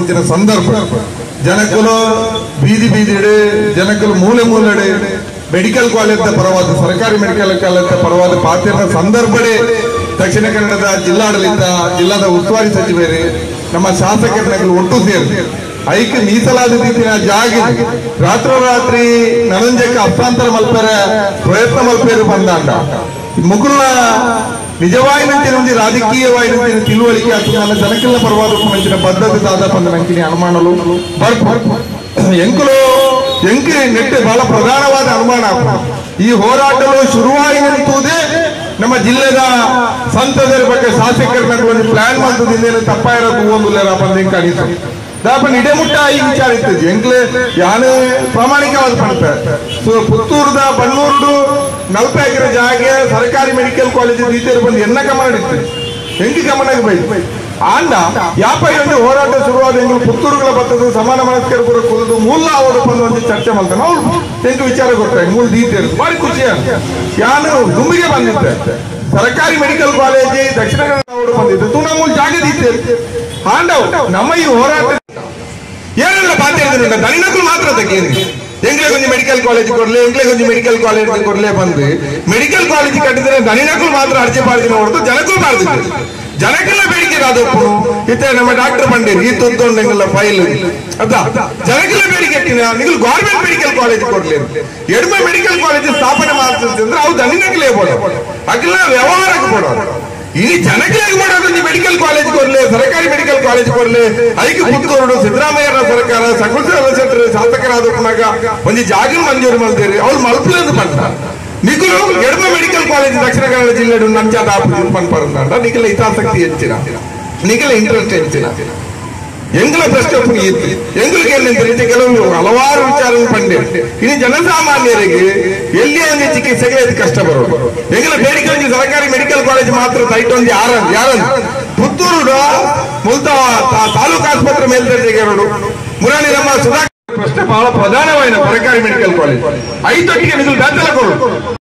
ಮಂಚಿನ ಸಂದರ್ಭ ಜನಕಲು ಬೀದಿ ಬೀದಿಡೆ ಜನಕಲು ಮೂಲೆ ಮೂಲೆಡೆ ಮೆಡಿಕಲ್ ಕಾಲೇಜ್ ಪರವಾದ ಸರ್ಕಾರಿ ಮೆಡಿಕಲ್ ಕಾಲೇಜ್ ಪರವಾದ ಪಾತ್ರ ಸಂದರ್ಭಡೆ ದಕ್ಷಿಣ ಕನ್ನಡದ ಜಿಲ್ಲಾಡಳಿತ ಜಿಲ್ಲಾದ ಉಸ್ತುವಾರಿ ಸಚಿವರು ನಮ್ಮ ಶಾಸಕರನ್ನ ಒಟ್ಟು ಸೇರಿ ಐಕ್ ಮೀಸಲಾದ ರೀತಿಯ ಜಾಗ ರಾತ್ರೋರಾತ್ರಿ ನನಂಜಕ್ಕೆ ಹಸ್ತಾಂತರ ಮಲ್ಪರ ಪ್ರಯತ್ನ ಮಲ್ಪೇರು ಬಂದಾಂಡ ಮುಗುಲ್ನ ನಿಜವಾಯಿನಂತಿನ ಒಂದು ರಾಜಕೀಯವಾಯಿನಂತಿನ ತಿಳುವಳಿಕೆ ಅಥವಾ ನನ್ನ ಜನಕ್ಕೆಲ್ಲ ಪರವಾದ ಮಂಚಿನ ಬದ್ಧತೆ ದಾದಾಪ ನಂಕಿನಿ ಅನುಮಾನಲು ಬರ್ಪು ಎಂಕುಲು ಎಂಕಿ ನೆಟ್ಟು ಬಹಳ ಪ್ರಧಾನವಾದ ಅನುಮಾನ ಈ ಹೋರಾಟಗಳು ಶುರುವಾಯಿನಂತುದೇ ನಮ್ಮ ಜಿಲ್ಲೆದ ಸಂಸದರ ಬಗ್ಗೆ ಶಾಸಕರ ಒಂದು ಪ್ಲಾನ್ ಮಾಡ್ತದಿಂದ ತಪ್ಪಾಯಿರೋದು ಒಂದು ಬಂದ ಕಾಣಿಸ್ತು ದಾಪನ್ ಇಡೆಮುಟ್ಟ ಈ ವಿಚಾರ ಇರ್ತದೆ ಎಂಕ್ಲೆ ಯಾನು ಪ್ರಾಮಾಣಿಕವಾದ ಪಡ್ತಾರೆ ಸೊ ಪುತ್ತೂರ್ದ ಬಣ್ಣೂರ್ದು ನಲ್ಪೆ ಎಕರೆ ಜಾಗೆ ಸರ್ಕಾರಿ ಮೆಡಿಕಲ್ ಕಾಲೇಜ್ ರೀತಿಯಲ್ಲಿ ಬಂದು ಎನ್ನ ಗಮನ ಇರ್ತದೆ ಹೆಂಗೆ ಗಮನಕ್ಕೆ ಬೈ ಆಂಡ ಯಾಪಾಯಿ ಒಂದು ಹೋರಾಟ ಶುರುವಾದ ಹೆಂಗ್ ಪುತ್ತೂರುಗಳ ಬರ್ತದೆ ಸಮಾನ ಮನಸ್ಕರ ಕೂಡ ಕುರಿತು ಮೂಲ ಅವರು ಬಂದು ಒಂದು ಚರ್ಚೆ ಮಾಡ್ತಾನೆ ಅವ್ರು ಹೆಂಗೆ ವಿಚಾರ ಗೊತ್ತಾಗ ಮೂಲ ಡೀಟೇಲ್ ಭಾರಿ ಖುಷಿ ಯಾನು ದುಮ್ಮಿಗೆ ಬಂದಿದ್ದೆ ಸರ್ಕಾರಿ ಮೆಡಿಕಲ್ ಕಾಲೇಜ್ ದಕ್ಷಿಣ ಕನ್ನಡ ಅವರು ಬಂದಿದ್ದೆ ತು ನಮ್ಮ ಜಾಗ ಡೀಟೇಲ್ ಆಂಡವ್ ನಮ್ಮ ಈ ಹೋರಾಟ ಏನೆಲ್ಲ ಬಾಧ್ಯ ಇದ್ರೆ ದಣಿನಕ್ಕೂ ಮಾತ್ರ ತೆಗೀನಿ ಎಂಗ್ಲೆ ಕೊಂಚ ಮೆಡಿಕಲ್ ಕಾಲೇಜ್ ಕೊಡ್ಲೆ ಎಂಗ್ಲೆ ಕೊಂಚ ಮೆಡಿಕಲ್ ಕಾಲೇಜ್ ಕೊಡ್ಲೆ ಬಂದು ಮೆಡಿಕಲ್ ಕಾಲೇಜ್ ಕಟ್ಟಿದ್ರೆ ದಣಿನಕ್ಕೂ ಮಾತ್ರ ಅರ್ಜಿ ಪಾಡ್ದಿನ ಹೊರತು ಜನಕ್ಕೂ ಮಾಡ್ತಿದ್ರು ಜನಕ್ಕೆಲ್ಲ ಬೇಡಿಕೆ ಅದಪ್ಪು ಇತ್ತೆ ನಮ್ಮ ಡಾಕ್ಟರ್ ಬಂದಿರಿ ಈ ತುತ್ತೊಂಡೆಂಗೆಲ್ಲ ಫೈಲ್ ಅದ ಜನಕ್ಕೆಲ್ಲ ಬೇಡಿಕೆ ಇಟ್ಟಿನ ನೀವು ಗೌರ್ಮೆಂಟ್ ಮೆಡಿಕಲ್ ಕಾಲೇಜ್ ಕೊಡ್ಲಿ ಎಡ್ಮೆ ಮೆಡಿಕಲ್ ಕಾಲೇಜ್ ಸ್ಥಾಪನೆ ಮಾಡ್ತಿದ್ರೆ ಅಂದ್ರೆ ಅವು ದಣಿನಕ್ಕಲೇ ಬೋಡ ಅಕ್ಕೆಲ್ಲ ವ್ಯವಹಾರಕ್ಕೆ ಕೊಡೋದು ಈ ಜನಕ್ಕೆ ಮಾಡೋದು ನೀವು ಮೆಡಿಕಲ್ ಕಾಲೇಜ್ ಕೊಡ್ಲಿ ಸರ್ಕಾರಿ ಮೆಡಿಕಲ್ ಕಾಲೇಜ್ ಕೊಡ್ಲಿ ಐಕೆ ಪುತ್ತೂರು ಸಿದ್ದರಾಮಯ್ಯರ ಸರ್ಕಾರ ಸಕಲ ಶಾಸಕರಾದ ಒಂದು ಜಾಗ ಮಂಜೂರು ಮಾಡ್ತೀರಿ ಅವ್ರು ಮಲ್ಪಲೆಂದು ಮಾಡ್ತಾರೆ ನಿಖಲು ಎಡಮ ಮೆಡಿಕಲ್ ಕಾಲೇಜ್ ದಕ್ಷಿಣ ಕನ್ನಡ ಜಿಲ್ಲೆ ನಂಚಾದ ಪನ್ಪರಂದ ನಿಖಲ ಹಿತಾಸಕ್ತಿ ಹೆಚ್ಚಿನ ನಿಖಲ ಇಂಟ್ರೆಸ್ಟ್ ಹೆಚ್ಚಿನ ಎಂಗ್ಲ ಪ್ರಶ್ನೆ ಇತ್ತು ಎಂಗ್ಲಿಗೆ ಏನಂತ ರೀತಿ ಕೆಲವು ಹಲವಾರು ವಿಚಾರ ಪಂಡೆ ಇನ್ನು ಜನಸಾಮಾನ್ಯರಿಗೆ ಎಲ್ಲಿ ಒಂದು ಚಿಕಿತ್ಸೆಗೆ ಇದು ಕಷ್ಟ ಬರೋದು ಎಂಗ್ಲ ಬೇಡಿಕೆ ಒಂದು ಸರ್ಕಾರಿ ಮೆಡಿಕಲ್ ಕಾಲೇಜ್ ಮಾತ್ರ ಸೈಟ್ ಒಂದು ಯಾರ ಯಾರನ್ನು ಪುತ್ತೂರು ಮುಲ್ತ ತಾಲೂಕು ಆಸ್ಪತ್ರೆ ಮೇಲ್ದರ್ಜೆಗೆ ಎರಡು ಮುರಾಣಿ ನಮ್ಮ ಸುಧಾಕರ್ ಪ್ರಶ್ನೆ ಬಹಳ ಪ್ರಧಾನವಾದ ಸರ್ಕಾರಿ ಮೆಡಿಕಲ್ ಕಾಲೇಜ್ ಐದೊಟ್ಟಿಗೆ ನೀವು ಬೆಂಬಲ ಕೊಡು